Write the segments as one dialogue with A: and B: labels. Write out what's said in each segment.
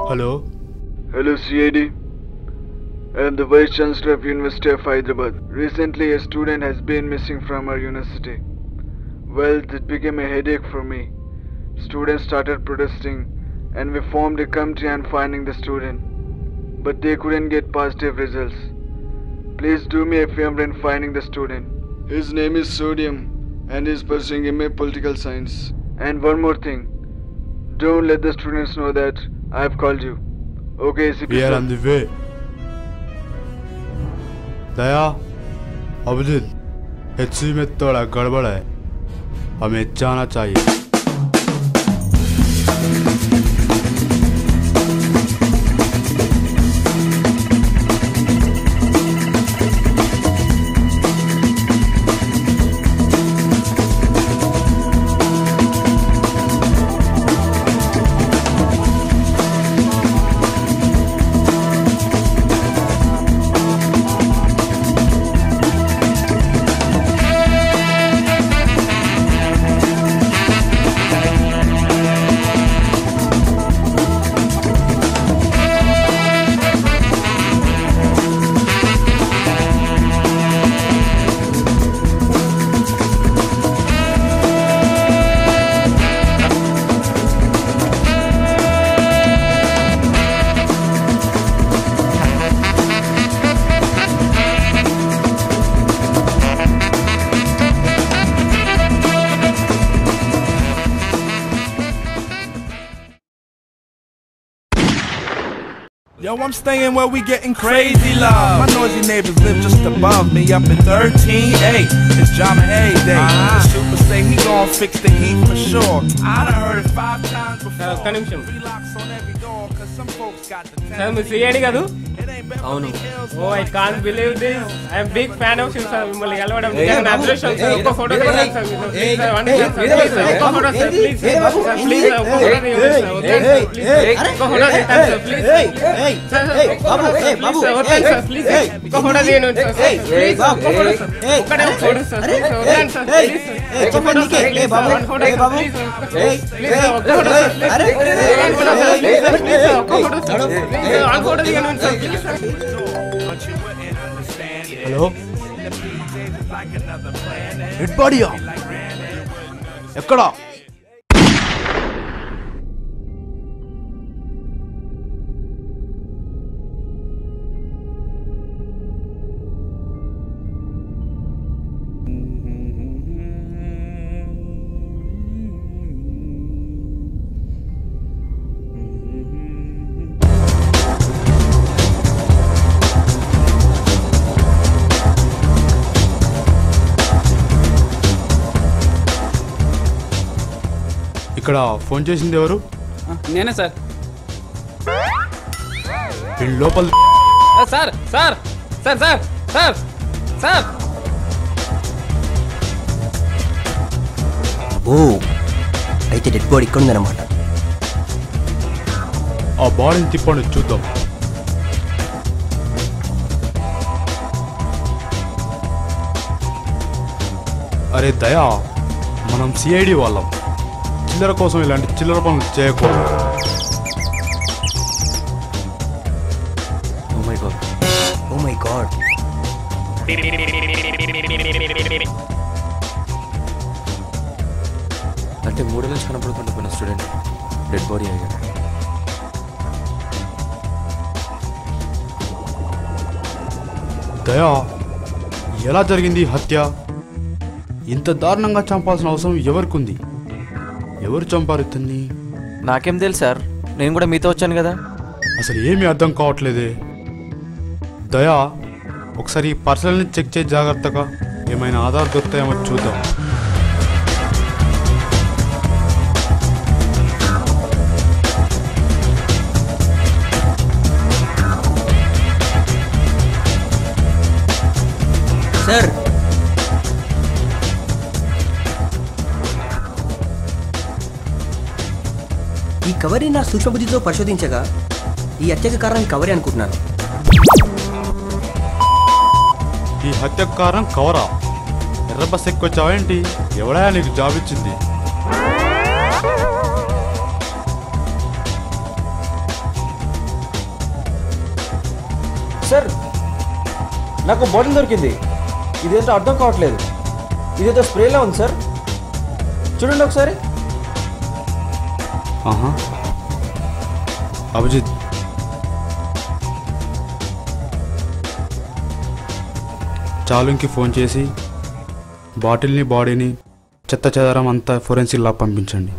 A: Hello
B: Hello, CID. I am the Vice Chancellor of University of Hyderabad. Recently, a student has been missing from our university. Well, it became a headache for me. Students started protesting, and we formed a committee on finding the student. But they couldn't get positive results. Please do me a favor in finding the student. His name is Sodium, and he is pursuing MA Political Science. And one more thing. Don't let the students know that I have called you. Okay, CP.
A: We're
B: sir.
A: On the way Daya Abhijeet HC में थोड़ा गड़बड़ है हमें जाना चाहिए
C: Yo, I'm staying where we getting crazy love. My noisy neighbors live just above me, up in 13A. It's Jama A Day. The super say he gon' fix the heat for sure. I done heard it five times before.
D: ఒక్క నిమిషం.
C: Three locks on every door, 'cause some folks got the
D: sir మీరు CID కాదు
C: It ain't Beverly
E: అవును.
C: Hills,
D: oh I can't believe this I'm big fan of you sir మిమ్మల్ని కలవడం
E: ఏయ్,
D: నిజంగా
E: బాబు,
D: అదృష్టం సార్
E: ఏయ్,
D: ఒక్క ఫోటో
E: ఏయ్,
D: దిగాలి
E: ఏయ్,
D: సార్ మీతో.
E: ఏయ్,
D: ప్లీజ్ సార్ వన్
E: ఏయ్,
D: సార్
E: ఏయ్,
D: ప్లీజ్ సార్
E: ఏయ్,
D: ఒక్క ఫోటో సార్
E: ఏయ్,
D: ప్లీజ్
E: ఏయ్,
D: సార్
E: బాబు,
D: సార్ ప్లీజ్ సార్ ఒక్క ఫోటో దిగండి సార్ వద్దండి సార్ ప్లీజ్ సార్ ఒక్క ఫోటో దిగుతాను సార్ ప్లీజ్
E: ఏయ్, ఏయ్,
D: సార్ సార్
E: ఏయ్,
D: ఒక్క
E: బాబు,
D: ఫోటో
E: ఏయ్,
D: సార్
E: బాబు,
D: ప్లీజ్ సార్ వద్దండి
E: ఏయ్,
D: సార్ ప్లీజ్
E: ఏయ్,
D: సార్ ఒక్క ఫోటో దిగండి సార్
E: ఏయ్,
D: ప్లీజ్ సార్ ఒక్క ఫోటో సార్
E: ఏయ్,
D: ఒక్కడే ఒక్క ఫోటో సార్
E: అరే,
D: ప్లీజ్ సార్
E: ఏయ్,
D: వద్దండి సార్
E: ఏయ్,
D: ప్లీజ్ సార్
E: ఏయ్,
D: ఒక్క
E: చెప్పండి
D: ఫోటో సార్
E: నీకే,
D: ప్లీజ్
E: ఏయ్,
D: సార్
E: బాబు,
D: వన్ ఫోటో
E: ఏయ్,
D: సార్
E: బాబు,
D: ప్లీజ్ సార్
E: ఏయ్,
D: ప్లీజ్ సార్ ఒక్క ఫోటో సార్ ప్లీజ్
E: అరే,
D: సార్
E: ఏయ్,
D: one photo sir please sir please sir ఒక్క
E: ఏయ్,
D: photo sir please sir one photo దిగండి sir please sir
C: but you wouldn't understand it.
A: Hello
C: The PJs is like another planet.
A: Head బాడీయా
C: Like granite.
A: ఎక్కడ ఇక్కడ phone చేసింది ఎవరు
F: నేనే sir
A: వీళ్ళ లోపల
F: ఆ, sir sir sir sir sir sir
E: oh అయితే డెడ్ బాడీ ఇక్కడ ఉందన్నమాట
A: ఆ బాడీని తిప్పండి చూద్దాం అరే దయా మనం సిఐడి వాళ్ళం చిల్లర కోసం ఇలాంటి చిల్లర పనులు చేయకూడదు
E: oh my god oh my god
G: అంటే మూడు నుంచి కనపడుతుండే పోయిన స్టూడెంట్ డెడ్ బాడీ అయ్యాడు
A: దయా ఎలా జరిగింది ఈ హత్య ఇంత దారుణంగా చంపాల్సిన అవసరం ఎవరికి ఉంది ఎవరు చంపారు ఇతన్ని
G: నాకేం తెలుసు సార్ నేను కూడా మీతో వచ్చాను కదా
A: అసలు ఏమీ అర్థం కావట్లేదే దయా ఒకసారి ఈ పర్సనల్ని చెక్ చేసి జాగ్రత్తగా ఏమైనా ఆధార్ దొరుకుతాయేమో చూద్దాం
E: సార్ ఈ కవరి నా సూక్ష్మబుద్ధితో పరిశోధించగా ఈ హత్యకు కారణం కవరి అనుకుంటున్నాను
A: ఈ హత్యకు కారణం కవరా ఎర్ర బస్ ఎక్కువచ్చావేంటి ఎవడా నీకు జాబ్ ఇచ్చింది
D: నాకు బాటిల్ దొరికింది ఇదేంటో అర్థం కావట్లేదు ఇదేదో స్ప్రేలా ఉంది సార్ చూడండి ఒకసారి
A: ఆహా అభిజిత్ చాలుంకి ఫోన్ చేసి బాటిల్ని బాడీని చెత్త చెదరం అంతా ఫోరెన్సిక్ ల్యాబ్ పంపించండి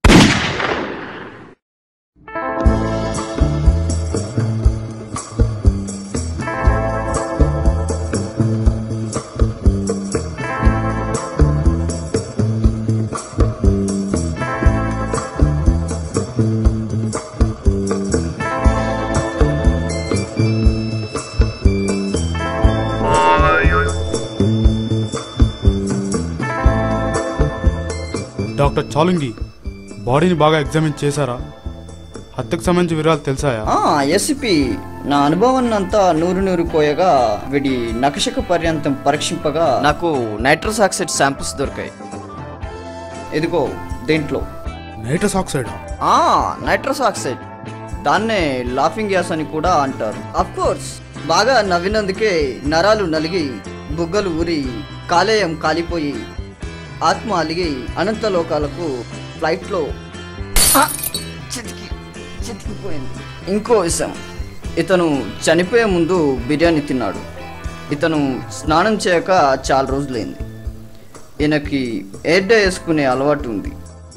A: డాక్టర్ చాలుంగి బాడీని బాగా ఎగ్జామిన్ చేశారా హత్యకు సంబంధించి వివరాలు తెలుసాయా
H: ఎస్పి నా అనుభవం అంతా నూరు నూరు పోయగా వీడి నకశక పర్యంతం పరీక్షింపగా నాకు నైట్రస్ ఆక్సైడ్ శాంపిల్స్ దొరికాయి ఇదిగో దీంట్లో
A: నైట్రస్ ఆక్సైడ్
H: ఆ నైట్రస్ ఆక్సైడ్ దాన్నే లాఫింగ్ గ్యాస్ అని కూడా అంటారు అఫ్ కోర్స్ బాగా నవ్వినందుకే నరాలు నలిగి బుగ్గలు ఊరి కాలేయం కాలిపోయి ఆత్మ అలిగి అనంత లోకాలకు ఫ్లైట్లో ఆ! చితికి చితికిపోయింది ఇంకో విషయం ఇతను చనిపోయే ముందు బిర్యానీ తిన్నాడు ఇతను స్నానం చేయక చాలా రోజులైంది ఈయనకి ఎయిర్ డే వేసుకునే అలవాటు ఉంది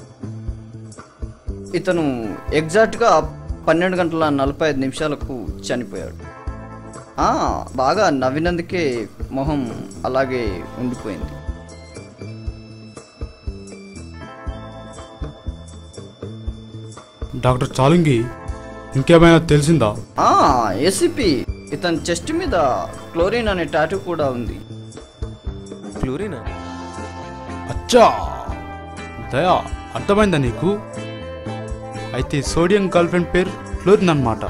H: ఇతను ఎగ్జాక్ట్గా పన్నెండు గంటల నలభై ఐదు నిమిషాలకు చనిపోయాడు ఆ, బాగా నవ్వినందుకే మొహం అలాగే ఉండిపోయింది
A: డాక్టర్ చాలుంగి ఇంకేమైనా తెలిసిందా
H: ఆ ఎసిపి ఇతని చెస్ట్ మీద క్లోరిన్ అనే టాటూ కూడా ఉంది
G: క్లోరీనా
A: అచ్చా దయా అర్థమైందా నీకు అయితే సోడియం గర్ల్ ఫ్రెండ్ పేరు ఫ్లోరిన్ అన్నమాట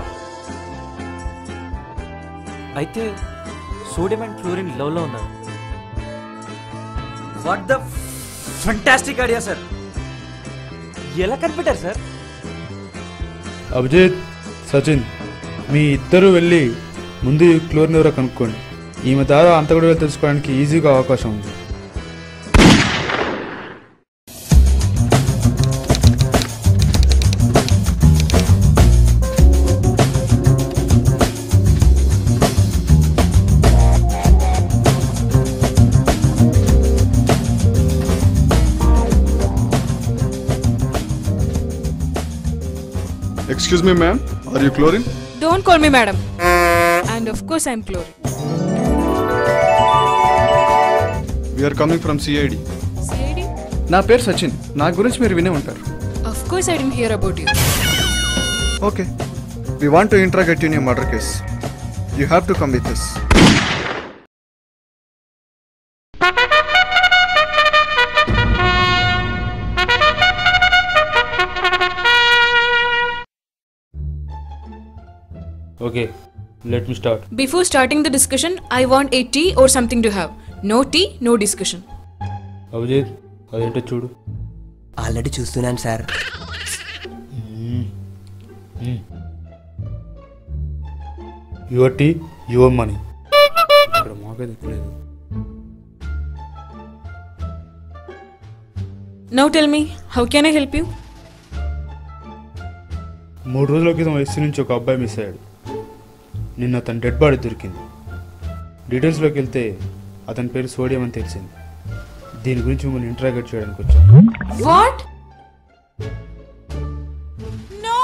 G: అయితే సోడియం అండ్ క్లోరిన్ లవ్లో ఉన్నారు
D: what the fantastic idea sir ఎలా కనిపెట్టారు సార్
A: అభిజిత్ సచిన్ మీ ఇద్దరు వెళ్ళి ముందు ఈ క్లోరిన్ ఎవరో కనుక్కోండి ఈమె ద్వారా అంత కూడా తెలుసుకోవడానికి ఈజీగా అవకాశం ఉంది
B: Excuse me, ma'am. Are you chlorine?
I: Don't call me madam. And of course I'm chlorine.
B: We are coming from CID.
I: CID?
B: నా పేరు సచిన్ నా గురించి మీరు వినే ఉంటారు
I: Of course I didn't hear about you.
B: Okay we want to interrogate in you murder case you have to come with us
A: okay let me start
I: Before starting the discussion, I want a tea or something to have. No tea, no discussion.
A: Abhijit అదేంటో చూడు
E: already చూస్తున్నాను sir
A: your tea your money ఇక్కడ మాకైతే తెలియదు
I: Now tell me, how can I help you?
A: మూడు రోజుల క్రితం SC నుంచి ఒక అబ్బాయి మిస్ అయ్యాడు నిన్న అతని డెడ్ బాడీ దొరికింది డీటెయిల్స్లోకి వెళ్తే అతని పేరు సోడియం అని తెలిసింది దీని గురించి మిమ్మల్ని ఇంటరాగేట్ చేయడానికి వచ్చాను
I: What? No!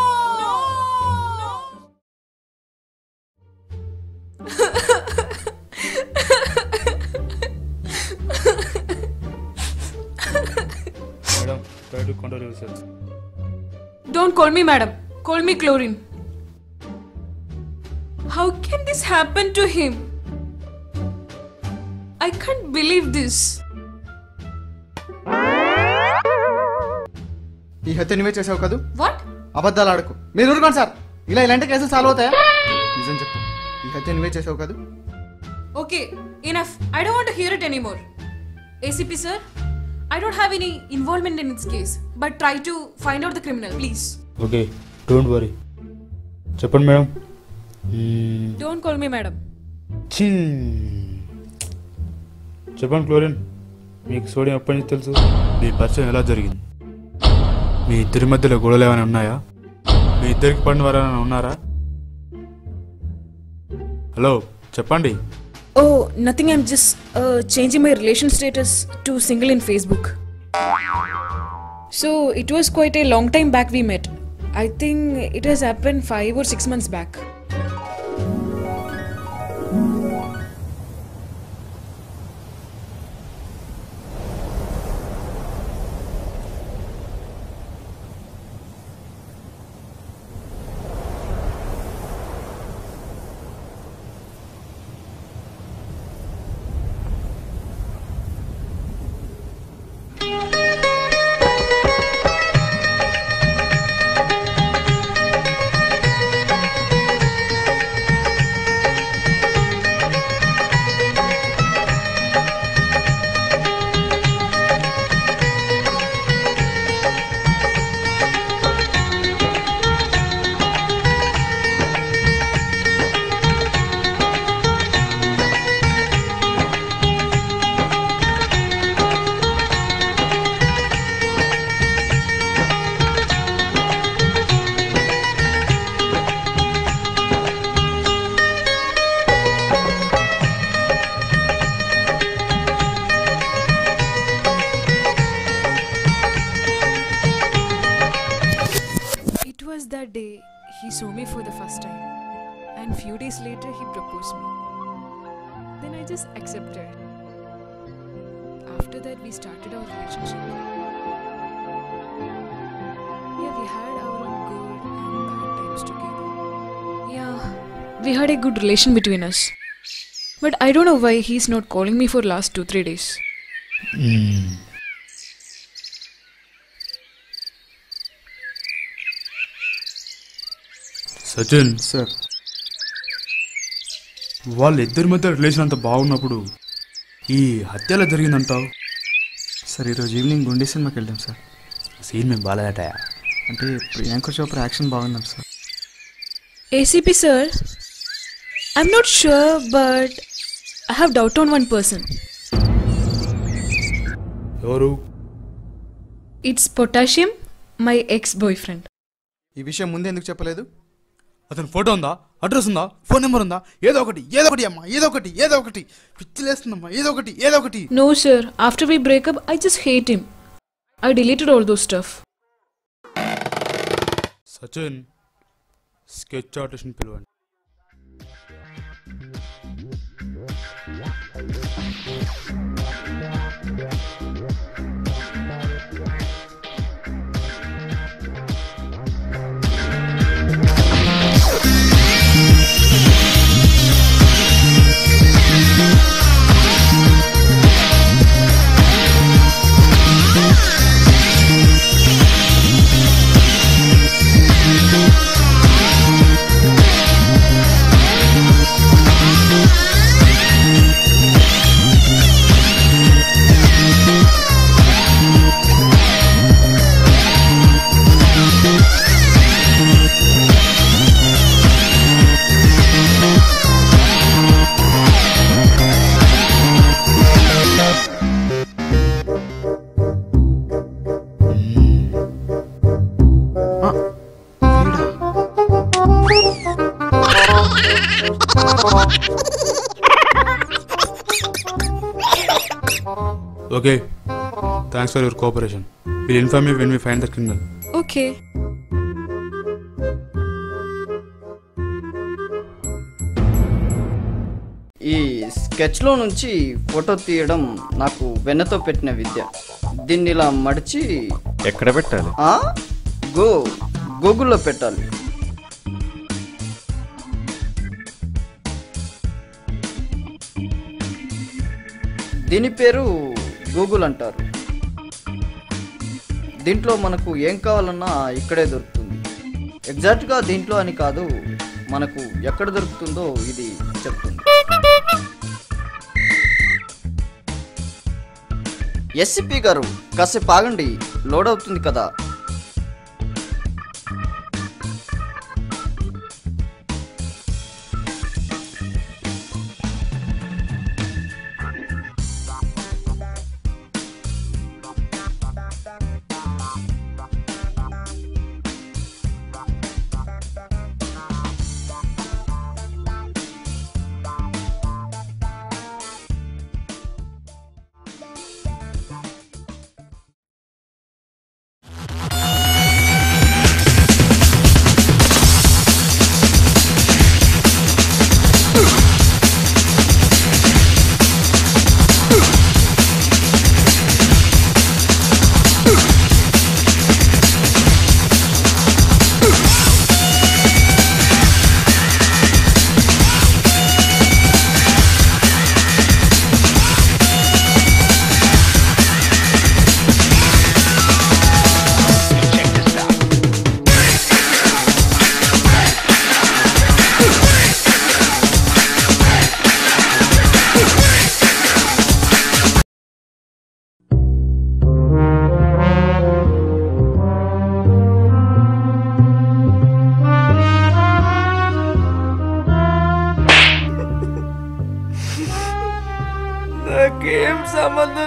A: Madam try to control your self
I: Don't call me madam. Call me chlorine. How can this happen to him? I can't believe this.
J: ఈ హత్య నువ్వే చేసావు కదూ
I: What?
J: అబద్ధాలు ఆడకు మీరు ఊరుకోండి సార్ ఇలా ఇలాంటి కేసులు సాల్వ్ అవుతాయా నిజం చెప్పు ఈ హత్య నువ్వే చేసావు కదూ
I: Okay, enough. I don't want to hear it anymore. ACP sir, I don't have any involvement in this case, but try to find out the criminal, please.
A: Okay don't worry చెప్పండి madam మ్మ్,
I: Don't call me madam.
A: ఛీ. చెప్పండి chlorine మీకు sodium ఎప్పటి నుంచి తెలుసు మీ పరిచయం ఎలా జరిగింది మీ ఇద్దరి మధ్యలో గొడవలు ఏమైనా ఉన్నాయా మీ ఇద్దరికి పడిన వారు ఏమైనా ఉన్నారా హలో చెప్పండి
I: Oh, nothing. I'm just uh, changing my relation status to single in Facebook. So it was quite a long time back we met. I think it has happened five or six months back. It was that day he saw me for the first time, and few days later he proposed me. Then I just accepted. After that, we started our relationship. Yeah, we had our own good and bad times together. Yeah, we had a good relation between us. But I don't know why he's not calling me for last two three days.
A: Sachin
J: sir
A: వాళ్ళిద్దరి మధ్య relation అంత బాగున్నప్పుడు ఈ హత్యలో జరిగిందంటావు
J: sir ఈరోజు evening గుండె సినిమాకి వెళ్ళాం సార్
A: సీన్ మేము బాగాలేదటయా
J: అంటే ప్రియాంక చోప్రా యాక్షన్ బాగుందాం sir
I: ACP sir, I'm not sure, but I have doubt on one person.
A: ఎవరు
I: It's Potassium, my ex-boyfriend.
J: ఈ విషయం ముందే ఎందుకు చెప్పలేదు
A: అతని ఫోటో ఉందా అడ్రస్ ఉందా ఫోన్ నెంబర్ ఉందా ఏదో ఒకటి ఏదో ఒకటి అమ్మా ఏదో ఒకటి ఏదో ఒకటి పిచ్చిలేస్తుందమ్మా ఏదో ఒకటి ఏదో ఒకటి
I: No sir, after we break up, I just hate him. I deleted all those stuff.
A: Sachin sketch ఆర్టిస్ట్ని పిలవండి okay thanks for your cooperation will inform you when we find the criminal
I: Okay.
H: ఈ స్కెచ్లో నుంచి ఫోటో తీయడం నాకు వెన్నతో పెట్టిన విద్య దీన్ని ఇలా మడిచి
D: ఎక్కడ పెట్టాలి
H: ఆ? గో గూగుల్లో పెట్టాలి దీని పేరు గూగుల్ అంటారు దీంట్లో మనకు ఏం కావాలన్నా ఇక్కడే దొరుకుతుంది ఎగ్జాక్ట్గా దీంట్లో అని కాదు మనకు ఎక్కడ దొరుకుతుందో ఇది చెప్తుంది ఎస్సిపి గారు కాసేపు ఆగండి లోడ్ అవుతుంది కదా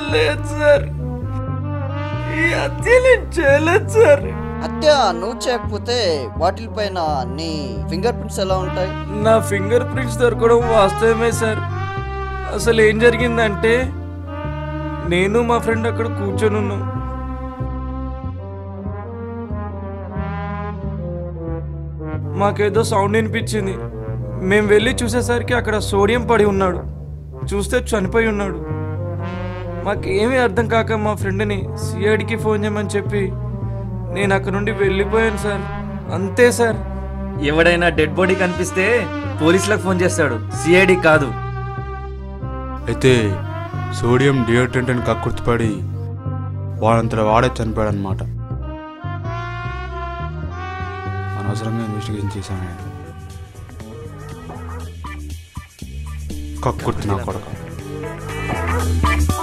K: లేదు సార్ ఈ హత్య నేను చేయలేదు సార్
H: హత్య నువ్వు చేయకపోతే బాటిల్ పైన నీ ఫింగర్ ప్రింట్స్ ఎలా ఉంటాయి
K: నా ఫింగర్ ప్రింట్స్ దొరకడం వాస్తవమే సార్ అసలు ఏం జరిగిందంటే నేను మా ఫ్రెండ్ అక్కడ కూర్చొని ఉన్నాం మాకేదో సౌండ్ వినిపించింది మేము వెళ్ళి చూసేసరికి అక్కడ సోడియం పడి ఉన్నాడు చూస్తే చనిపోయి ఉన్నాడు మాకేమీ అర్థం కాక మా ఫ్రెండ్ని సిఐడికి ఫోన్ చేయమని చెప్పి నేను అక్కడ నుండి వెళ్ళిపోయాను సార్ అంతే సార్
L: ఎవడైనా డెడ్ బాడీ కనిపిస్తే పోలీసులకు ఫోన్ చేస్తాడు సిఐడి కాదు
A: అయితే సోడియం డియోడ్రెంట్ అని కక్కుర్తిపడి వాడంతట వాడే చనిపోయాడు అనమాట అనవసరంగా ఇన్వెస్టిగేషన్ చేశాను కక్కుర్తి నా కొడక